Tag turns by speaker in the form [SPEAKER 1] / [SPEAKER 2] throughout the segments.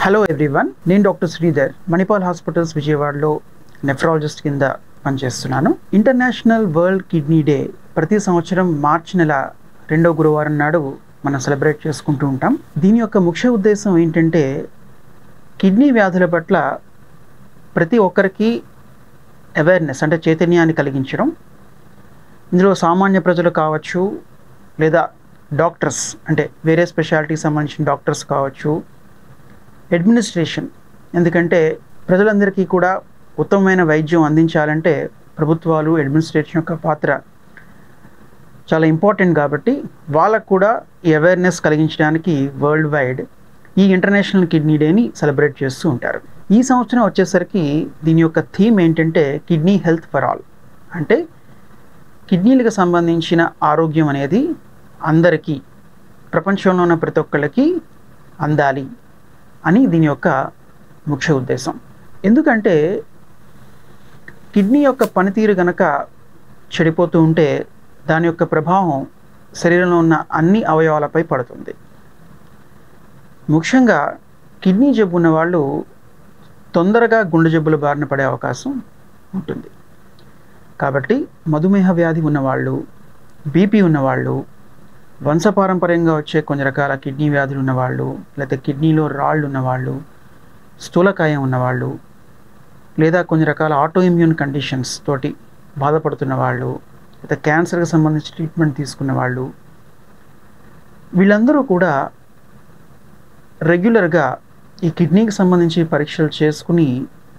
[SPEAKER 1] hello everyone నేను doctor Sridhar Manipal hospitals విజయవాడలో nephrologist కింద పనిచేస్తున్నాను ఇంటర్నేషనల్ వరల్డ్ కిడ్నీ డే ప్రతి సంవత్సరం మార్చి నెల రెండో గురువారం నాడు మనం సెలబ్రేట్ చేసుకుంటూ ఉంటాం దీని యొక్క ముఖ్య ఉద్దేశం ఏంటంటే కిడ్నీ వ్యాధుల పట్ల ప్రతి ఒక్కరికి అవేర్నెస్ అంటే చైతన్యాన్ని కలిగించడం ఇందులో సామాన్య ప్రజలు కావచ్చు లేదా డాక్టర్స్ అంటే వేరే స్పెషాలిటీకి సంబంధించిన డాక్టర్స్ కావచ్చు అడ్మినిస్ట్రేషన్ ఎందుకంటే ప్రజలందరికీ కూడా ఉత్తమమైన వైద్యం అందించాలంటే ప్రభుత్వాలు అడ్మినిస్ట్రేషన్ యొక్క పాత్ర చాలా ఇంపార్టెంట్ కాబట్టి వాళ్ళకు కూడా ఈ అవేర్నెస్ కలిగించడానికి వరల్డ్ వైడ్ ఈ ఇంటర్నేషనల్ కిడ్నీ డేని సెలబ్రేట్ చేస్తూ ఉంటారు ఈ సంవత్సరం వచ్చేసరికి దీని యొక్క థీమ్ ఏంటంటే కిడ్నీ హెల్త్ ఫర్ ఆల్ అంటే కిడ్నీలకు సంబంధించిన ఆరోగ్యం అనేది అందరికీ ప్రపంచంలో ఉన్న ప్రతి ఒక్కళ్ళకి అందాలి అని దీని యొక్క ముఖ్య ఉద్దేశం ఎందుకంటే కిడ్నీ యొక్క పనితీరు గనక చెడిపోతూ ఉంటే దాని యొక్క ప్రభావం శరీరంలో ఉన్న అన్ని అవయవాలపై పడుతుంది ముఖ్యంగా కిడ్నీ జబ్బు ఉన్న వాళ్ళు తొందరగా గుండె జబ్బుల బారిన పడే అవకాశం ఉంటుంది కాబట్టి మధుమేహ వ్యాధి ఉన్నవాళ్ళు బీపీ ఉన్నవాళ్ళు వంశపారంపర్యంగా వచ్చే కొన్ని రకాల కిడ్నీ వ్యాధులు ఉన్నవాళ్ళు లేకపోతే కిడ్నీలో రాళ్ళు ఉన్నవాళ్ళు స్థూలకాయం ఉన్నవాళ్ళు లేదా కొన్ని రకాల ఆటో ఇమ్యూన్ కండిషన్స్ తోటి బాధపడుతున్న వాళ్ళు లేదా క్యాన్సర్కి సంబంధించి ట్రీట్మెంట్ తీసుకున్న వాళ్ళు వీళ్ళందరూ కూడా రెగ్యులర్గా ఈ కిడ్నీకి సంబంధించి పరీక్షలు చేసుకుని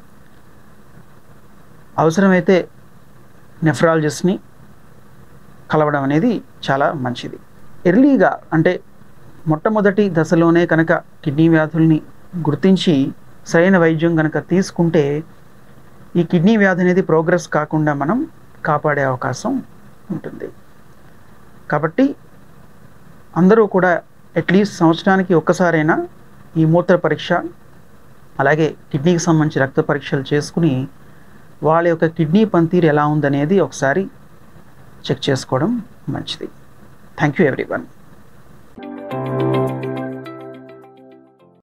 [SPEAKER 1] అవసరమైతే నెఫ్రాలజిస్ట్ని కలవడం అనేది చాలా మంచిది ఎర్లీగా అంటే మొట్టమొదటి దశలోనే కనుక కిడ్నీ వ్యాధుల్ని గుర్తించి సరైన వైద్యం కనుక తీసుకుంటే ఈ కిడ్నీ వ్యాధి అనేది ప్రోగ్రెస్ కాకుండా మనం కాపాడే అవకాశం ఉంటుంది కాబట్టి అందరూ కూడా అట్లీస్ట్ సంవత్సరానికి ఒక్కసారైనా ఈ మూత్ర పరీక్ష అలాగే కిడ్నీకి సంబంధించి రక్త పరీక్షలు చేసుకుని వాళ్ళ యొక్క కిడ్నీ పనితీరు ఎలా ఉందనేది ఒకసారి చెక్ చేసుకోవడం మంచిది థ్యాంక్ యూ ఎవ్రీవన్